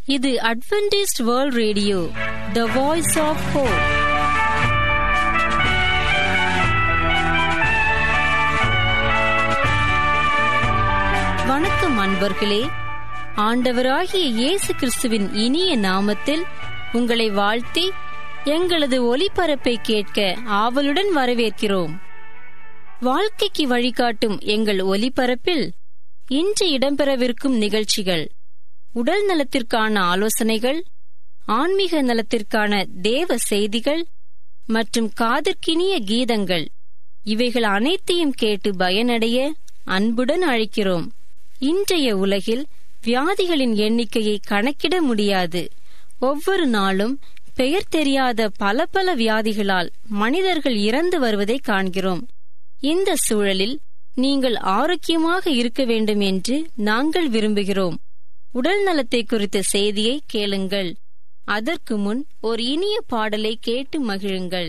இது Adventist world radio the voice of hope வணக்கம் அன்பர்களே ஆண்டவராகிய இயேசு கிறிஸ்துவின் இனிய நாமத்தில் உங்களை வாழ்த்தி எங்களது ஒலிபரப்பை கேட்க ஆவலுடன் வரவேற்கிறோம் வாழ்க்கைக்கு வழிகாட்டும் எங்கள் ஒலிபரப்பில் இன்று இடம்பெறவிருக்கும் நிகழ்ச்சிகள் உடல் நலத்திற்கான ஆலோசனைகள் ஆன்மீக நலத்திற்கான தேவ செய்திகள் மற்றும் காதற்கினிய கீதங்கள் இவைகள் அனைத்தையும் கேட்டு பயனடைய அன்புடன் அழைக்கிறோம் இன்றைய உலகில் வியாதிகளின் எண்ணிக்கையை கணக்கிட முடியாது ஒவ்வொரு நாளும் பெயர் தெரியாத பல பல வியாதிகளால் மனிதர்கள் இறந்து வருவதை காண்கிறோம் இந்த சூழலில் நீங்கள் ஆரோக்கியமாக இருக்க வேண்டும் என்று நாங்கள் விரும்புகிறோம் உடல் நலத்தை குறித்த செய்தியை கேளுங்கள் அதற்கு முன் ஒரு இனிய பாடலை கேட்டு மகிழுங்கள்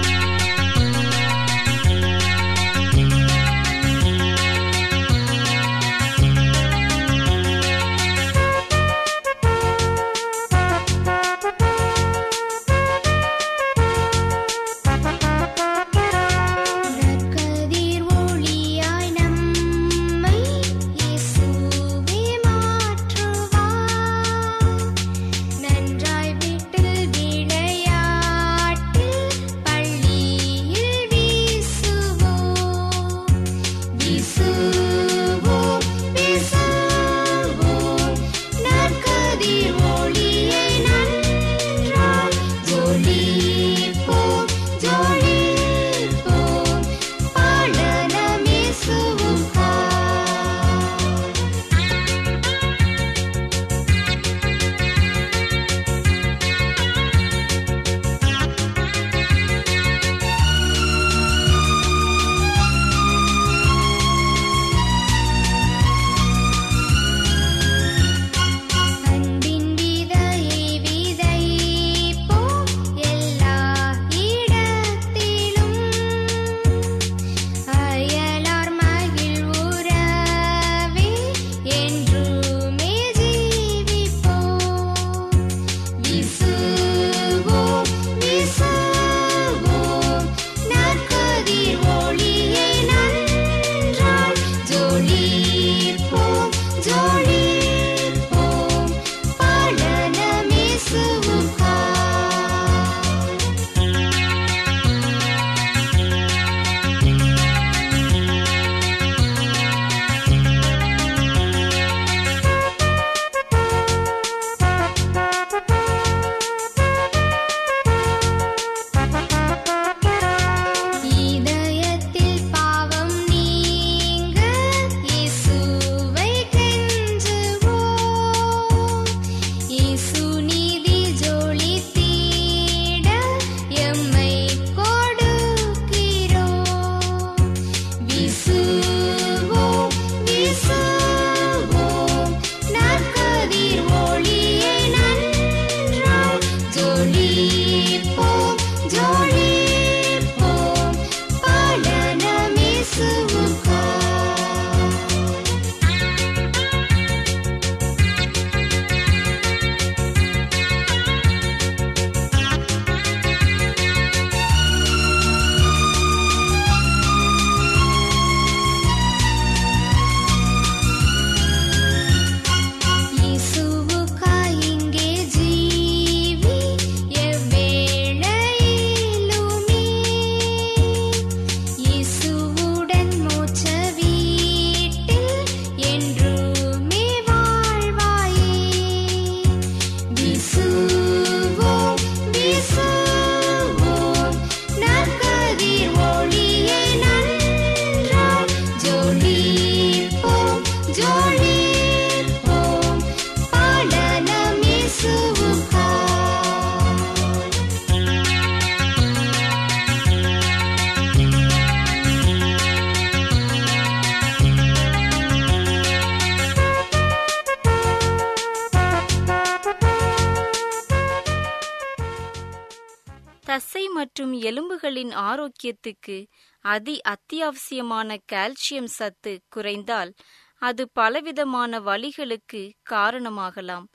நற்கதிர் ஒளியாய் நம்மை இயேசுவே மாற்றுவார் நன்றாய் வீட்டில் விளையாட்டில் பள்ளியில் வீசுவோம் வீசுவோம் வீசுவோம் நற்கதிர் ஒளியை நன்றாய் ஜொலிப்போம் ஜொலிப்போம் பாடலம் இயேசுவுக்காய் அன்பின் விதையை விதைப்போம் எல்லா இடத்திலும் அயலார் மகிழ்வுறவே என்றுமே ஜீவிப்போம் வீசுவோம் வீசுவோம் நற்கதிர் ஒளியை நன்றாய் ஜொலிப்போம் ஜொலிப்போம் பாடலம் இயேசுவுக்காய் இதயத்தில் பாவம் நீங்க இயேசுவை கெஞ்சுவோம் இயேசு நீதி ஜொலித்திட எம்மை கொடுக்கிறோம் வீசுவோம் வீசுவோம் நற்கதிர் ஒளியை நன்றாய் ஜொலிப்போம் ஜொலிப்போம் பாடலம் இயேசுவுக்காய் இயேசுவுக்காய் இங்கே ஜீவி எவ்வேளையிலுமே இயேசுவுடன் மோட்ச வீட்டில் என்றுமே வாழ்வாயே வீசுவோம் வீசுவோம் நற்கதிர் ஒளியை நன்றாய் ஜொலிப்போம் ஜொலிப்போம் பாடலம் இயேசுவுக்காய் தசை மற்றும் எலும்புகளின் ஆரோக்கியத்துக்கு அதி அத்தியாவசியமான கால்சியம் சத்து குறைந்தால் அது பலவிதமான வலிகளுக்கு காரணமாகலாம்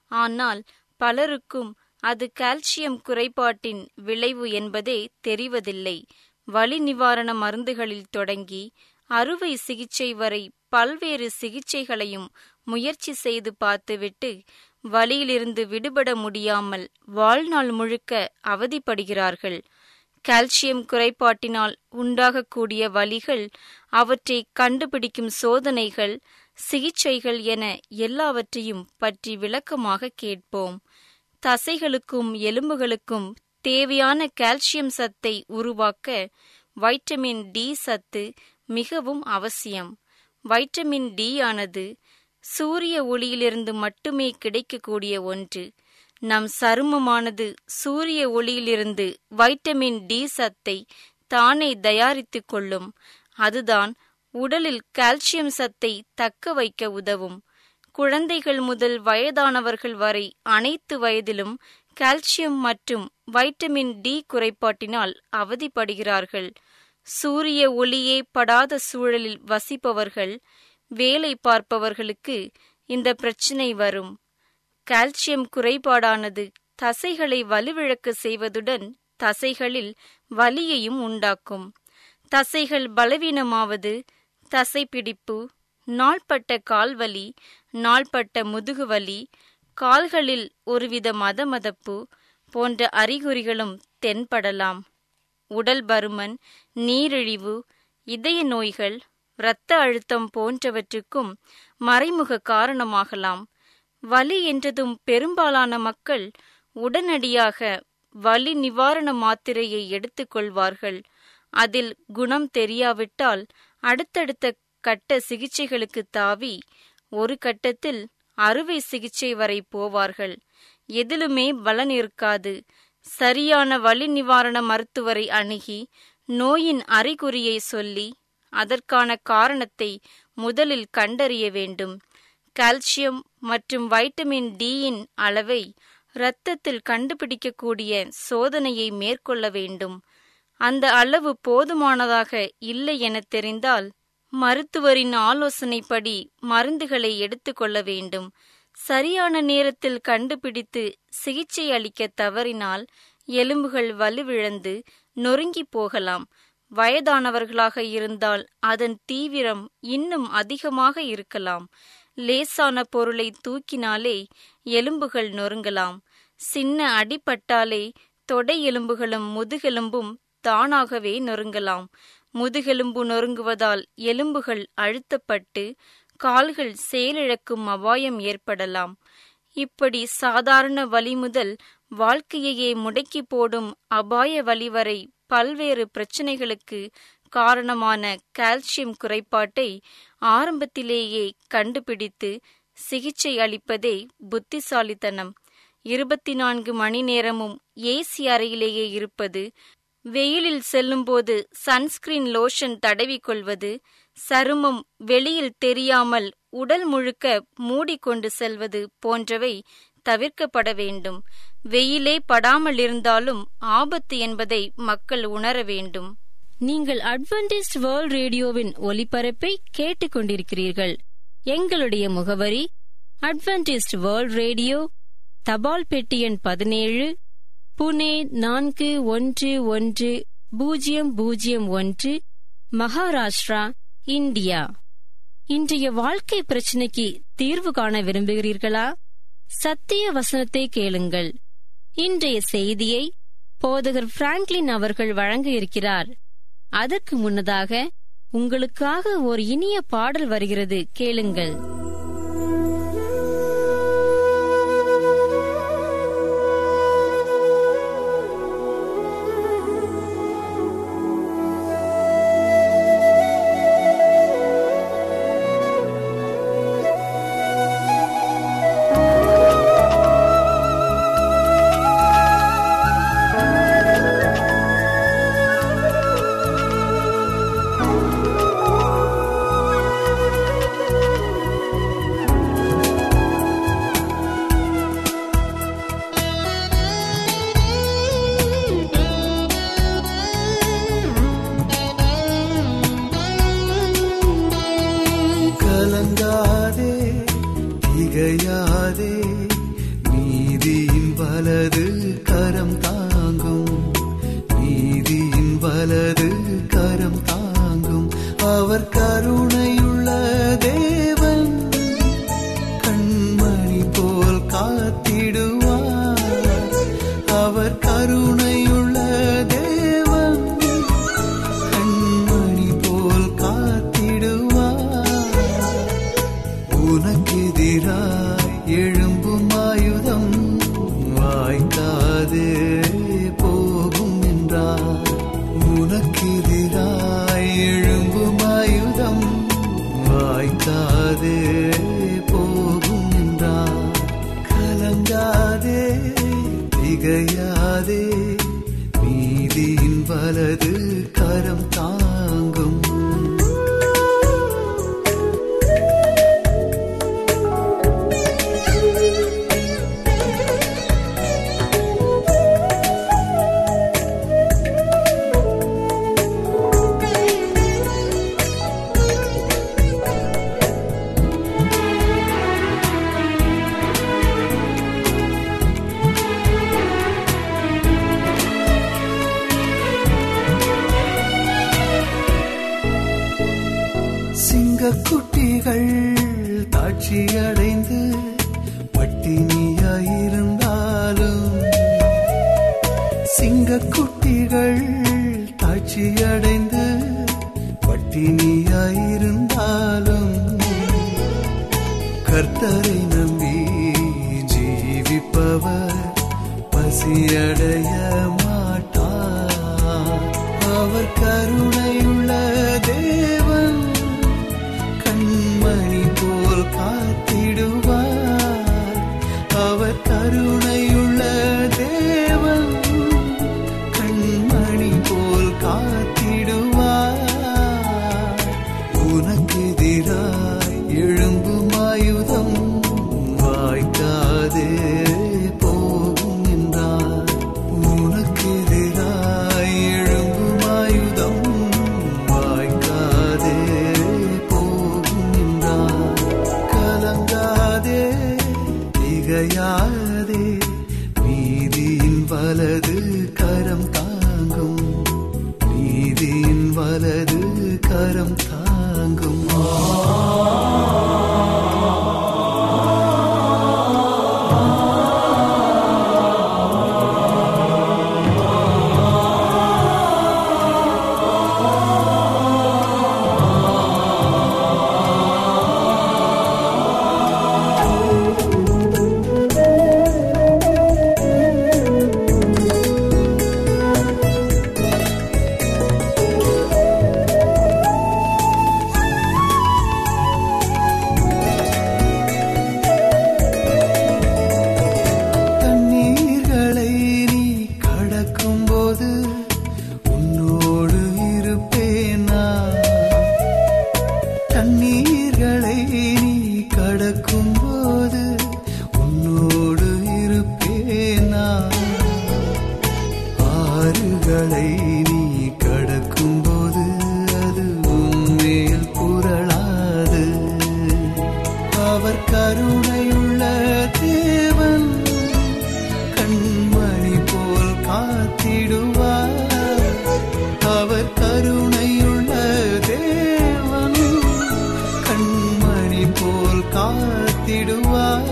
ஆனால் பலருக்கும் அது கால்சியம் குறைபாட்டின் விளைவு என்பதே தெரிவதில்லை வலி நிவாரண மருந்துகளில் தொடங்கி அறுவை சிகிச்சை வரை பல்வேறு சிகிச்சைகளையும் முயற்சி செய்து பார்த்துவிட்டு வலியிலிருந்து விடுபட முடியாமல் வாழ்நாள் முழுக்க அவதிப்படுகிறார்கள் கால்சியம் குறைபாட்டினால் உண்டாகக்கூடிய வலிகள் அவற்றை கண்டுபிடிக்கும் சோதனைகள் சிகிச்சைகள் என எல்லாவற்றையும் பற்றி விளக்கமாக கேட்போம் தசைகளுக்கும் எலும்புகளுக்கும் தேவையான கால்சியம் சத்தை உருவாக்க வைட்டமின் டி சத்து மிகவும் அவசியம் வைட்டமின் டி ஆனது சூரிய ஒளியிலிருந்து மட்டுமே கிடைக்கக்கூடிய ஒன்று நம் சருமமானது சூரிய ஒளியிலிருந்து வைட்டமின் டி சத்தை தானே தயாரித்துக் கொள்ளும் அதுதான் உடலில் கால்சியம் சத்தை தக்க வைக்க உதவும் குழந்தைகள் முதல் வயதானவர்கள் வரை அனைத்து வயதிலும் கால்சியம் மற்றும் வைட்டமின் டி குறைபாட்டினால் அவதிப்படுகிறார்கள் சூரிய ஒளியே படாத சூழலில் வசிப்பவர்கள் வேலை பார்ப்பவர்களுக்கு இந்த பிரச்சினை வரும் கால்சியம் குறைபாடானது தசைகளை வலுவிழக்க செய்வதுடன் தசைகளில் வலியையும் உண்டாக்கும் தசைகள் பலவீனமாவது தசைப்பிடிப்பு நாள்பட்ட கால்வலி நாள்பட்ட முதுகுவலி கால்களில் ஒருவித மதமதப்பு போன்ற அறிகுறிகளும் தென்படலாம் உடல் பருமன் நீரிழிவு இதய நோய்கள் இரத்த அழுத்தம் போன்றவற்றுக்கும் மறைமுக காரணமாகலாம் வலி என்றதும் பெரும்பாலான மக்கள் உடனடியாக வலி நிவாரண மாத்திரையை எடுத்துக்கொள்வார்கள் அதில் குணம் தெரியாவிட்டால் அடுத்தடுத்த கட்ட சிகிச்சைகளுக்கு தாவி ஒரு கட்டத்தில் அறுவை சிகிச்சை வரை போவார்கள் எதிலுமே பலன் இருக்காது சரியான வலி நிவாரண மருத்துவரை அணுகி நோயின் அறிகுறியை சொல்லி அதற்கான காரணத்தை முதலில் கண்டறிய வேண்டும் கால்சியம் மற்றும் வைட்டமின் டியின் அளவை இரத்தத்தில் கண்டுபிடிக்கக்கூடிய சோதனையை மேற்கொள்ள வேண்டும் அந்த அளவு போதுமானதாக இல்லை என தெரிந்தால் மருத்துவரின் ஆலோசனைப்படி மருந்துகளை எடுத்துக்கொள்ள வேண்டும் சரியான நேரத்தில் கண்டுபிடித்து சிகிச்சை அளிக்க தவறினால் எலும்புகள் வலுவிழந்து நொறுங்கி போகலாம் வயதானவர்களாக இருந்தால் அதன் தீவிரம் இன்னும் அதிகமாக இருக்கலாம் லேசான பொருளை தூக்கினாலே எலும்புகள் நொறுங்கலாம் சின்ன அடிபட்டாலே தொடை எலும்புகளும் முதுகெலும்பும் தானாகவே நொறுங்கலாம் முதுகெலும்பு நொறுங்குவதால் எலும்புகள் அழுத்தப்பட்டு கால்கள் செயலிழக்கும் அபாயம் ஏற்படலாம் இப்படி சாதாரண வலி முதல் வாழ்க்கையையே முடக்கி போடும் அபாய வலி வரை பல்வேறு பிரச்சனைகளுக்கு காரணமான கால்சியம் குறைபாட்டை ஆரம்பத்திலேயே கண்டுபிடித்து சிகிச்சை அளிப்பதே புத்திசாலித்தனம் இருபத்தி நான்கு மணி நேரமும் ஏசி அறையிலேயே இருப்பது வெயிலில் செல்லும்போது சன்ஸ்கிரீன் லோஷன் தடவிக்கொள்வது சருமம் வெளியில் தெரியாமல் உடல் முழுக்க மூடிக்கொண்டு செல்வது போன்றவை தவிர்க்கப்பட வேண்டும் வெயிலே படாமல் இருந்தாலும் ஆபத்து என்பதை மக்கள் உணர வேண்டும் நீங்கள் அட்வென்டிஸ்ட் வேர்ல்ட் ரேடியோவின் ஒலிபரப்பை கேட்டுக்கொண்டிருக்கிறீர்கள் எங்களுடைய முகவரி அட்வென்டிஸ்ட் வேர்ல்ட் ரேடியோ தபால் பெட்டி எண் பதினேழு புனே நான்கு ஒன்று ஒன்று பூஜ்ஜியம் பூஜ்ஜியம் ஒன்று மகாராஷ்டிரா இந்தியா இன்றைய வாழ்க்கை பிரச்சனைக்கு தீர்வு காண விரும்புகிறீர்களா சத்திய வசனத்தை கேளுங்கள் இன்றைய செய்தியை போதகர் பிராங்க்லின் அவர்கள் வழங்க இருக்கிறார் அதற்கு முன்னதாக உங்களுக்காக ஒரு இனிய பாடல் வருகிறது கேளுங்கள் ஆ கலங்காதே திகையாதே நீதியின் வலது கரம் தாங்கும் சிங்கக்குட்டிகள் தாட்சியடைந்து பட்டினியாயிருந்தாலும் சிங்கக்குட்டிகள் தாட்சியடைந்து பட்டினியாயிருந்தாலும் கர்த்தரை நம்பி ஜீவிப்பவர் பசியடைய மாட்டார் அவர் கருணையுள்ள தேவன் கண்மணி போல் காத்திடுவார் அவர் கருணையுள்ள தேவன் கண்மணி போல் காத்திடுவார் உனக்கு எதிராய் எழும்பும் ஆயுதம் வாய்க்காதே போகும் என்றார் உனக்கு எதிராய் எழும்பும் ஆயுதம் வாய்க்காதே போகும் என்றார் கலங்காதே திகையாதே நீதியின் வலது கரம் தாங்கும் நீதியின் வலது கரம் தாங்கும் தண்ணீர்களை நீ கடக்கும் போது உன்னோடு இருப்பேனா தண்ணீர்களை நீ கடக்கும் போது உன்னோடு இருப்பேனா ஆறுகளை நீ கடக்கும் போது அது உன்மேல் புரளாது அவர் கருணையுள்ள தேவன் கண்மணி போல் காத்திடுவார் அவர் கருணையுள்ள தேவன் கண்மணி போல் காத்திடுவார்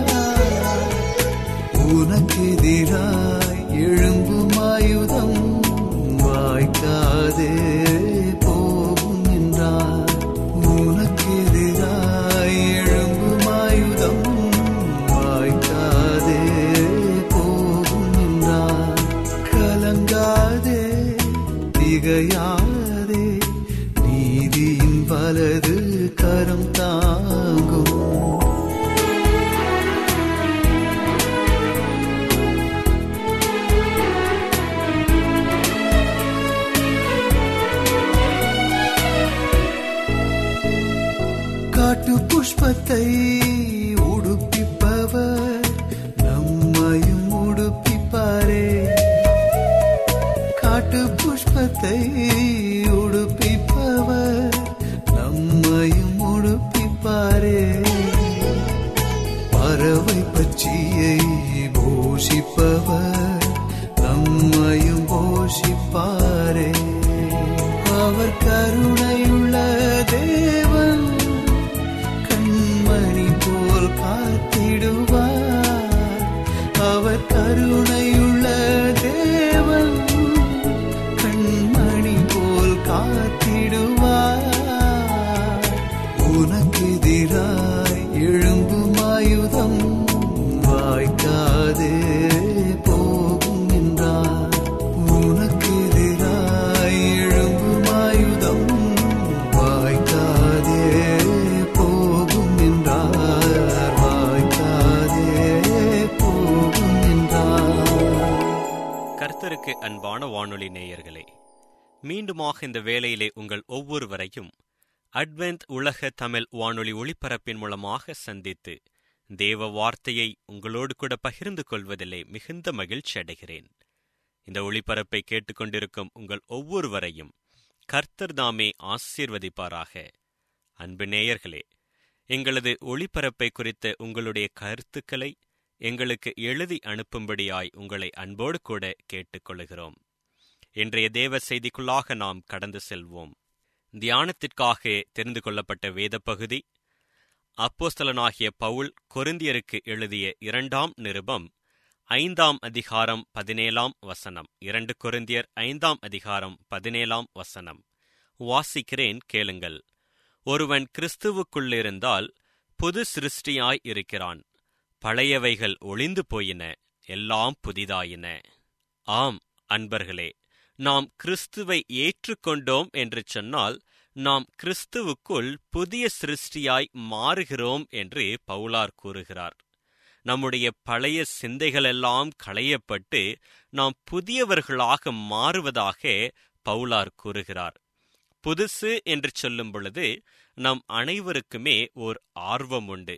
உனக்கு எதிராய் எழும்பும் ஆயுதம் வாய்க்காதே போகும் என்றார் உனக்கு எதிராய் எழும்பும் ஆயுதம் வாய்க்காதே போகும் என்றார் கலங்காதே திகையாதே நீதியின் வலது கரம் தாங்கும் காட்டு புஷ்பத்தை உடுப்பிப்பவர் நம்மையும் உடுப்பிப்பாரே காட்டு புஷ்பத்தை உடுப்பிப்பவர் நம்மையும் உடுப்பிப்பாரே பறவை பச்சியை போஷிப்பவர் நம்மையும் போஷிப்பாரே அவர் கருணையுள்ள தேவன் கண்மணி போல் காத்திடுவார் அவர் கருணையுள்ள தேவன் கண்மணி போல் காத்திடுவார் உனக்கு எதிராய் எழும்பும் ஆயுதம் வாய்க்காதே போகும் என்றார் உனக்கு எதிராய் எழும்பும் ஆயுதம் வாய்க்காதே போகும் என்றார் வாய்க்காதே போகும் கர்த்தருக்கு அன்பான வானொலி நேயர்களே மீண்டுமாக இந்த வேளையிலே உங்கள் ஒவ்வொருவரையும் அட்வென்த் உலக தமிழ் வானொலி ஒளிபரப்பின் மூலமாக சந்தித்து தேவ வார்த்தையை உங்களோடு கூட பகிர்ந்து கொள்வதிலே மிகுந்த மகிழ்ச்சி அடைகிறேன் இந்த ஒளிபரப்பை கேட்டுக்கொண்டிருக்கும் உங்கள் ஒவ்வொருவரையும் கர்த்தர் தாமே ஆசீர்வதிப்பாராக அன்பு நேயர்களே எங்களது ஒளிபரப்பை குறித்த உங்களுடைய கருத்துக்களை எங்களுக்கு எழுதி அனுப்பும்படியாய் உங்களை அன்போடு கூட கேட்டுக்கொள்கிறோம் இன்றைய தேவ செய்திக்குள்ளாக நாம் கடந்து செல்வோம் தியானத்திற்காக தெரிந்து கொள்ளப்பட்ட வேத பகுதி அப்போஸ்தலனாகிய பவுல் கொரிந்தியருக்கு எழுதிய இரண்டாம் நிருபம் ஐந்தாம் அதிகாரம் பதினேழாம் வசனம் இரண்டு கொரிந்தியர் ஐந்தாம் அதிகாரம் பதினேழாம் வசனம் வாசிக்கிறேன் கேளுங்கள் ஒருவன் கிறிஸ்துவுக்குள்ளிருந்தால் புது சிருஷ்டியாய் இருக்கிறான் பழையவைகள் ஒளிந்து போயின எல்லாம் புதிதாயின ஆம் அன்பர்களே நாம் கிறிஸ்துவை ஏற்றுக்கொண்டோம் என்று சொன்னால் நாம் கிறிஸ்துவுக்குள் புதிய சிருஷ்டியாய் மாறுகிறோம் என்று பவுலார் கூறுகிறார் நம்முடைய பழைய சிந்தைகளெல்லாம் களையப்பட்டு நாம் புதியவர்களாக மாறுவதாக பவுலார் கூறுகிறார் புதுசு என்று சொல்லும் பொழுது நம் அனைவருக்குமே ஓர் ஆர்வம் உண்டு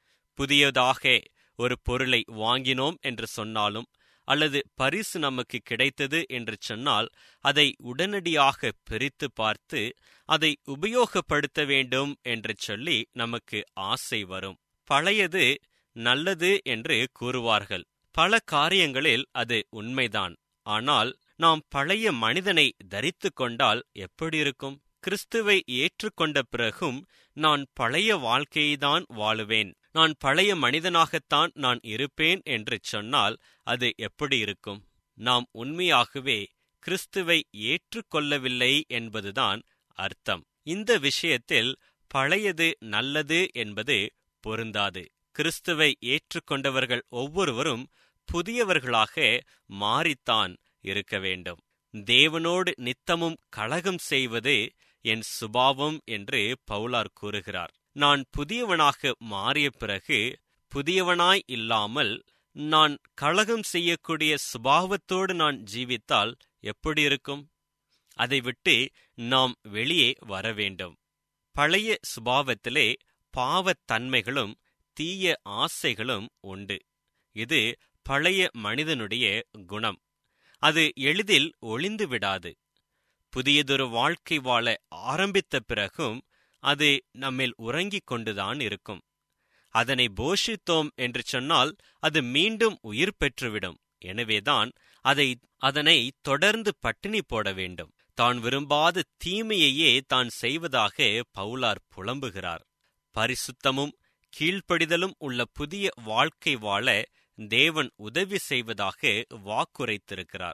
புதியதாக ஒரு பொருளை வாங்கினோம் என்று சொன்னாலும் அல்லது பரிசு நமக்கு கிடைத்தது என்று சொன்னால் அதை உடனடியாக பிரித்து பார்த்து அதை உபயோகப்படுத்த வேண்டும் என்று சொல்லி நமக்கு ஆசை வரும் பழையது நல்லது என்று கூறுவார்கள் பல காரியங்களில் அது உண்மைதான் ஆனால் நாம் பழைய மனிதனை தரித்து கொண்டால் எப்படி இருக்கும் கிறிஸ்துவை ஏற்றுக்கொண்ட பிறகும் நான் பழைய வாழ்க்கையைதான் வாழுவேன் நான் பழைய மனிதனாகத்தான் நான் இருப்பேன் என்று சொன்னால் அது எப்படி இருக்கும் நாம் உண்மையாகவே கிறிஸ்துவை ஏற்றுக்கொள்ளவில்லை என்பதுதான் அர்த்தம் இந்த விஷயத்தில் பழையது நல்லது என்பது பொருந்தாது கிறிஸ்துவை ஏற்றுக்கொண்டவர்கள் ஒவ்வொருவரும் புதியவர்களாக மாறித்தான் இருக்க வேண்டும் தேவனோடு நித்தமும் கலகம் செய்வது என் சுபாவம் என்று பவுலார் கூறுகிறார் நான் புதியவனாக மாறிய பிறகு புதியவனாய் இல்லாமல் நான் கலகம் செய்யக்கூடிய சுபாவத்தோடு நான் ஜீவித்தால் எப்படி இருக்கும் அதை விட்டு நாம் வெளியே வர வேண்டும் பழைய சுபாவத்திலே பாவத்தன்மைகளும் தீய ஆசைகளும் உண்டு இது பழைய மனிதனுடைய குணம் அது எளிதில் ஒளிந்து விடாது புதியதொரு வாழ்க்கை வாழ ஆரம்பித்த பிறகும் அது நம்மில் உறங்கிக் கொண்டுதான் இருக்கும் அதனை போஷித்தோம் என்று சொன்னால் அது மீண்டும் உயிர் பெற்றுவிடும் எனவேதான் அதை அதனை தொடர்ந்து பட்டினி போட வேண்டும் தான் விரும்பாத தீமையையே தான் செய்வதாக பவுலார் புலம்புகிறார் பரிசுத்தமும் கீழ்ப்படிதலும் உள்ள புதிய வாழ்க்கை வாழ தேவன் உதவி செய்வதாக வாக்குரைத்திருக்கிறார்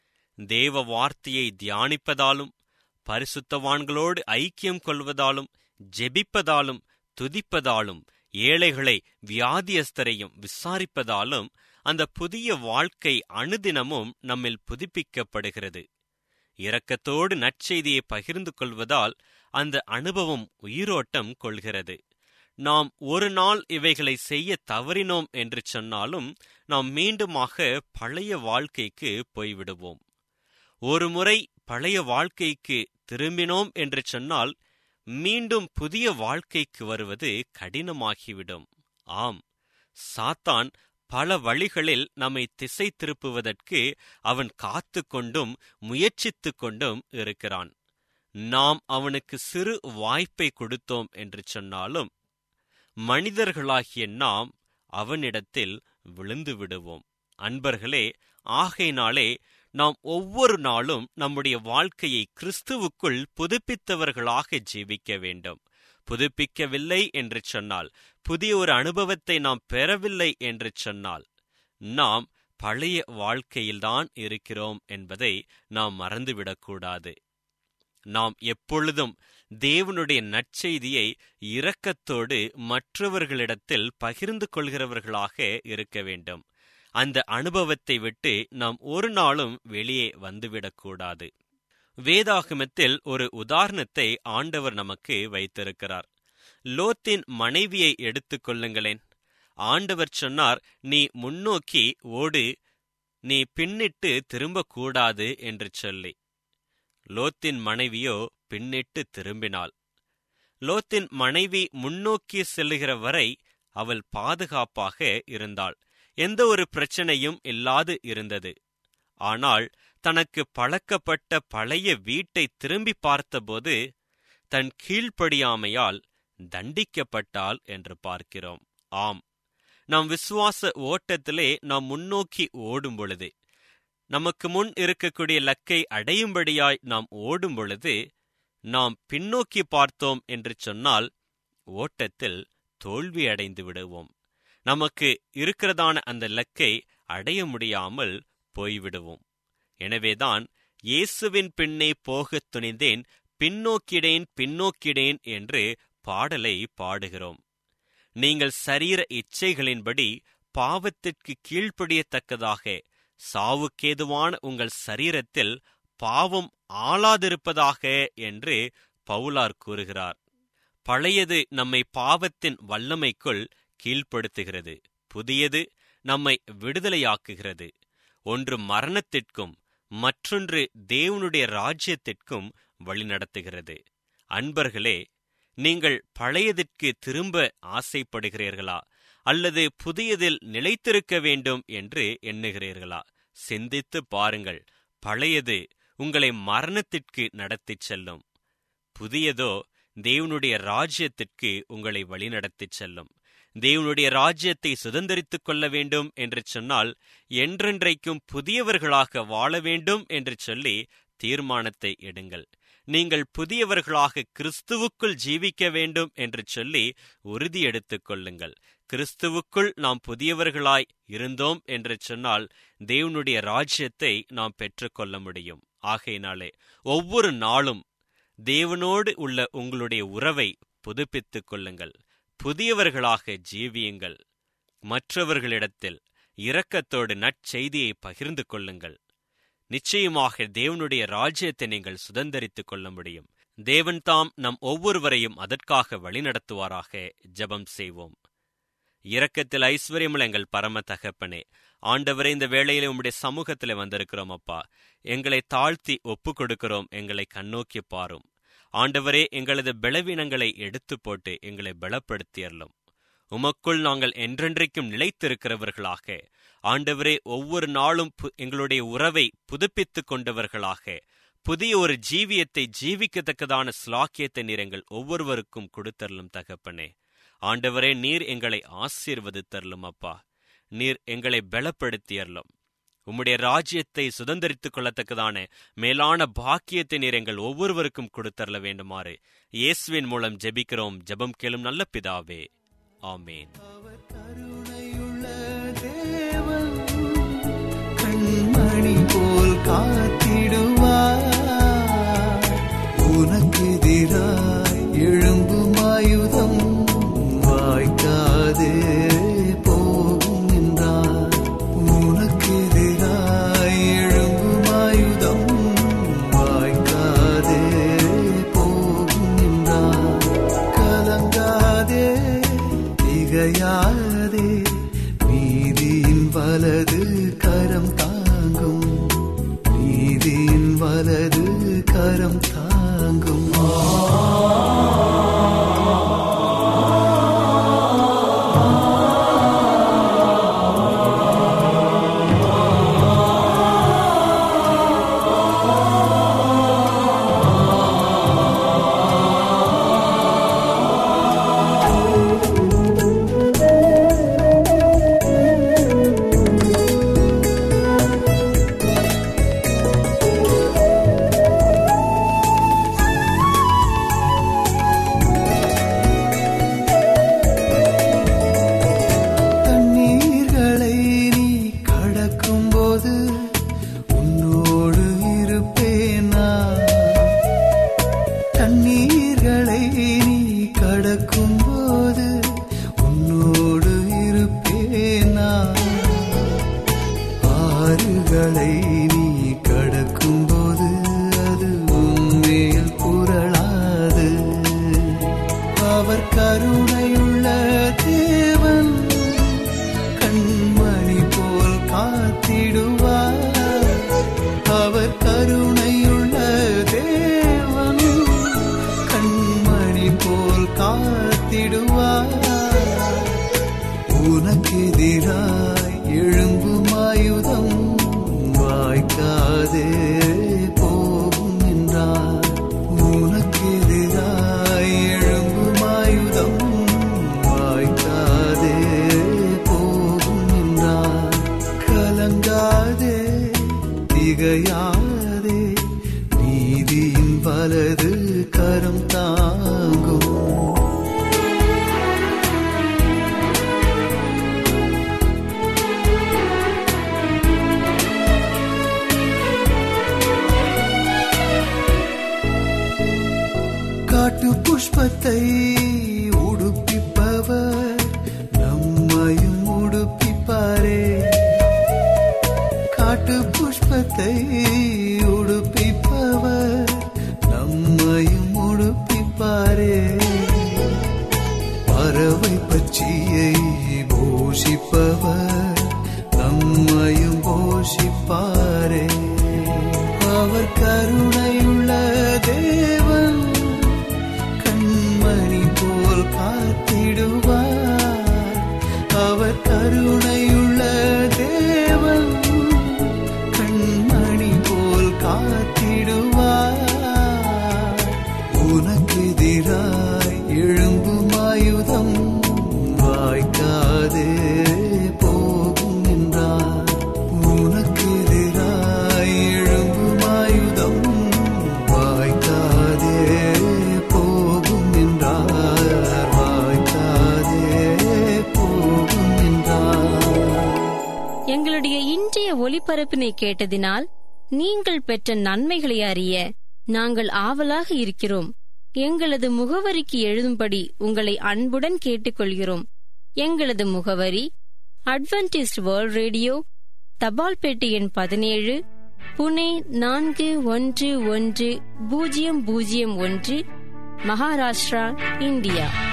தேவ வார்த்தையை தியானிப்பதாலும் பரிசுத்தவான்களோடு ஐக்கியம் கொள்வதாலும் ஜெபிப்பதாலும் துதிப்பதாலும் ஏழைகளை வியாதியஸ்தரையும் விசாரிப்பதாலும் அந்த புதிய வாழ்க்கை அனுதினமும் நம்மில் புதுப்பிக்கப்படுகிறது இரக்கத்தோடு நற்செய்தியை பகிர்ந்து கொள்வதால் அந்த அனுபவம் உயிரோட்டம் கொள்கிறது நாம் ஒரு நாள் இவைகளை செய்ய தவறினோம் என்று சொன்னாலும் நாம் மீண்டுமாக பழைய வாழ்க்கைக்கு போய்விடுவோம் ஒரு முறை பழைய வாழ்க்கைக்கு திரும்பினோம் என்று சொன்னால் மீண்டும் புதிய வாழ்க்கைக்கு வருவது கடினமாகிவிடும் ஆம் சாத்தான் பல வழிகளில் நம்மை திசை திருப்புவதற்கு அவன் காத்து கொண்டும் முயற்சித்து கொண்டும் இருக்கிறான் நாம் அவனுக்கு சிறு வாய்ப்பை கொடுத்தோம் என்று சொன்னாலும் மனிதர்களாகிய நாம் அவனிடத்தில் விழுந்து விடுவோம் அன்பர்களே ஆகையினாலே நாம் ஒவ்வொரு நாளும் நம்முடைய வாழ்க்கையை கிறிஸ்துவுக்குள் புதுப்பித்தவர்களாக ஜீவிக்க வேண்டும் புதுப்பிக்கவில்லை என்று சொன்னால் புதிய ஒரு அனுபவத்தை நாம் பெறவில்லை என்று சொன்னால் நாம் பழைய வாழ்க்கையில்தான் இருக்கிறோம் என்பதை நாம் மறந்துவிடக்கூடாது நாம் எப்பொழுதும் தேவனுடைய நற்செய்தியை இரக்கத்தோடு மற்றவர்களிடத்தில் பகிர்ந்து கொள்கிறவர்களாக இருக்க வேண்டும் அந்த அனுபவத்தை விட்டு நாம் ஒரு நாளும் வெளியே வந்துவிடக்கூடாது வேதாகமத்தில் ஒரு உதாரணத்தை ஆண்டவர் நமக்கு வைத்திருக்கிறார் லோத்தின் மனைவியை எடுத்துக் கொள்ளுங்களேன் ஆண்டவர் சொன்னார் நீ முன்னோக்கி ஓடு நீ பின்னிட்டு திரும்பக்கூடாது என்று சொல்லி லோத்தின் மனைவியோ பின்னிட்டு திரும்பினாள் லோத்தின் மனைவி முன்னோக்கி செல்லுகிற வரை அவள் பாதுகாப்பாக இருந்தாள் எந்த ஒரு பிரச்சனையும் இல்லாது இருந்தது ஆனால் தனக்கு பழக்கப்பட்ட பழைய வீட்டை திரும்பி பார்த்தபோது தன் கீழ்ப்படியாமையால் தண்டிக்கப்பட்டாள் என்று பார்க்கிறோம் ஆம் நாம் விசுவாச ஓட்டத்திலே நாம் முன்னோக்கி ஓடும் பொழுது நமக்கு முன் இருக்கக்கூடிய லக்கை அடையும்படியாய் நாம் ஓடும் பொழுது நாம் பின்னோக்கி பார்த்தோம் என்று சொன்னால் ஓட்டத்தில் தோல்வி அடைந்து விடுவோம் நமக்கு இருக்கிறதான அந்த லக்கை அடைய முடியாமல் போய்விடுவோம் எனவேதான் இயேசுவின் பின்னே போகத் துணிந்தேன் பின்னோக்கிடேன் பின்னோக்கிடேன் என்று பாடலை பாடுகிறோம் நீங்கள் சரீர இச்சைகளின்படி பாவத்திற்கு கீழ்ப்படியத்தக்கதாக சாவுக்கேதுவான உங்கள் சரீரத்தில் பாவம் ஆளாதிருப்பதாக என்று பவுலார் கூறுகிறார் பழையது நம்மை பாவத்தின் வல்லமைக்குள் கீழ்ப்படுத்துகிறது புதியது நம்மை விடுதலையாக்குகிறது ஒன்று மரணத்திற்கும் மற்றொன்று தேவனுடைய ராஜ்யத்திற்கும் வழிநடத்துகிறது அன்பர்களே நீங்கள் பழையதிற்கு திரும்ப ஆசைப்படுகிறீர்களா அல்லது புதியதில் நிலைத்திருக்க வேண்டும் என்று எண்ணுகிறீர்களா சிந்தித்து பாருங்கள் பழையது உங்களை மரணத்திற்கு நடத்திச் செல்லும் புதியதோ தேவனுடைய ராஜ்யத்திற்கு உங்களை வழிநடத்திச் செல்லும் தேவனுடைய ராஜ்யத்தை சுதந்திரித்துக் கொள்ள வேண்டும் என்று சொன்னால் என்றென்றைக்கும் புதியவர்களாக வாழ வேண்டும் என்று சொல்லி தீர்மானத்தை எடுங்கள் நீங்கள் புதியவர்களாக கிறிஸ்துவுக்குள் ஜீவிக்க வேண்டும் என்று சொல்லி உறுதி எடுத்துக் கொள்ளுங்கள் கிறிஸ்துவுக்குள் நாம் புதியவர்களாய் இருந்தோம் என்று சொன்னால் தேவனுடைய ராஜ்யத்தை நாம் பெற்றுக்கொள்ள முடியும் ஆகையினாலே ஒவ்வொரு நாளும் தேவனோடு உள்ள உங்களுடைய உறவை புதுப்பித்துக் கொள்ளுங்கள் புதியவர்களாக ஜீவியுங்கள் மற்றவர்களிடத்தில் இரக்கத்தோடு நற்செய்தியை பகிர்ந்து கொள்ளுங்கள் நிச்சயமாக தேவனுடைய ராஜ்யத்தை நீங்கள் சுதந்திரித்துக் கொள்ள முடியும் தேவன் தாம் நம் ஒவ்வொருவரையும் அதற்காக வழிநடத்துவாராக ஜெபம் செய்வோம் இரக்கத்தில் ஐஸ்வர்யமுள்ள எங்கள் பரம தகப்பனே ஆண்டவரே இந்த வேளையில உம்முடைய சமூகத்துல வந்திருக்கிறோம் அப்பா எங்களை தாழ்த்தி ஒப்பு கொடுக்கிறோம் எங்களை கண்ணோக்கி பாரும் ஆண்டவரே எங்களது பலவீனங்களை எடுத்து போட்டு எங்களை பலப்படுத்தியறலும் உமக்குள் நாங்கள் என்றென்றைக்கும் நிலைத்திருக்கிறவர்களாக ஆண்டவரே ஒவ்வொரு நாளும் பு- எங்களுடைய உறவை புதுப்பித்துக் கொண்டவர்களாக புதிய ஒரு ஜீவியத்தை ஜீவிக்கத்தக்கதான ஸ்லாக்கியத்தை நீர் எங்கள் ஒவ்வொருவருக்கும் கொடுத்தரலும் தகப்பனே ஆண்டவரே நீர் எங்களை ஆசீர்வதித்தரலும் அப்பா நீர் எங்களை பலப்படுத்தியறலும் உம்முடைய ராஜ்யத்தை சுதந்திரித்துக் கொள்ளத்தக்கதான மேலான பாக்கியத்தை நீர் எங்கள் ஒவ்வொருவருக்கும் கொடுத்தரல வேண்டுமாறு இயேசுவின் மூலம் ஜெபிக்கிறோம் ஜெபம் கேளும் நல்ல பிதாவே ஆமேன் அவர் கருணையுள்ள தேவன் கண்மணி போல் காத்திடுவார் உனக்கெதிராய் எழும்பும் ஆயுதம் வாய்க்காதே போகும் என்றார் உனக்கெதிராய் எழும்பும் ஆயுதம் வாய்க்காதே போகும் என்றார் கலங்காதே திகையாதே நீதியின் வலது கரம் தாங்கும் நீதியின் வலது கரம் தாங்கும் தண்ணீர்களை நீ கடக்கும்போது உன்னோடு இருப்பேனா தண்ணீர்களை நீ கடக்கும்போது உன்னோடு இருப்பேனா ஆறுகளை நீ கடக்கும்போது அது உன்மேல் புரளாது அவர் கருணையுள்ள தேவன் கண்மணி போல் காத்திடுவார் காத்திடுவார் அவர் கருணையுள்ள தேவன் கண்மணி போல் காத்திடுவார் உனக்கெதிராய் எழும்பும் ஆயுதம் வாய்க்காதே போகும் என்றார் உனக்கெதிராய் எழும்பும் ஆயுதம் வாய்க்காதே போகும் என்றார் கலங்காதே திகையாதே நீதியின் வலது கரம் தாங்கும் காட்டு புஷ்பத்தை உடுப்பிப்பவர் நம்மையும் உடுப்பிப்பாரே காட்டு புஷ்பத்தை உடுப்பிப்பவர் நம்மையும் உடுப்பிப்பாரே பறவை பச்சியை போஷிப்பவர் நம்மையும் போஷிப்பாரே அவர் கருணையுள்ள தேவன் கண்மணி போல் காத்திடுவார் அவர் கருணையுள்ள தேவன் கண்மணி போல் காத்திடுவார் உனக்கெதிராய் எழும்பும் ஆயுதம் வாய்க்காதே போகும் என்றார் உனக்கெதிராய் எழும்பும் ஆயுதம் வாய்க்காதே போகும் என்றார் வாய்க்காதே போகும் என்றார் எங்களுடைய இன்றைய ஒலிபரப்பினை கேட்டதினால் நீங்கள் பெற்ற நன்மைகளை அறிய நாங்கள் ஆவலாக இருக்கிறோம் எங்களது முகவரிக்கு எழுதும்படி உங்களை அன்புடன் கேட்டுக்கொள்கிறோம் எங்களது முகவரி அட்வென்டிஸ்ட் வேர்ல்ட் ரேடியோ தபால் பெட்டி எண் பதினேழு புனே நான்கு ஒன்று ஒன்று பூஜ்ஜியம் பூஜ்ஜியம் ஒன்று மகாராஷ்டிரா இந்தியா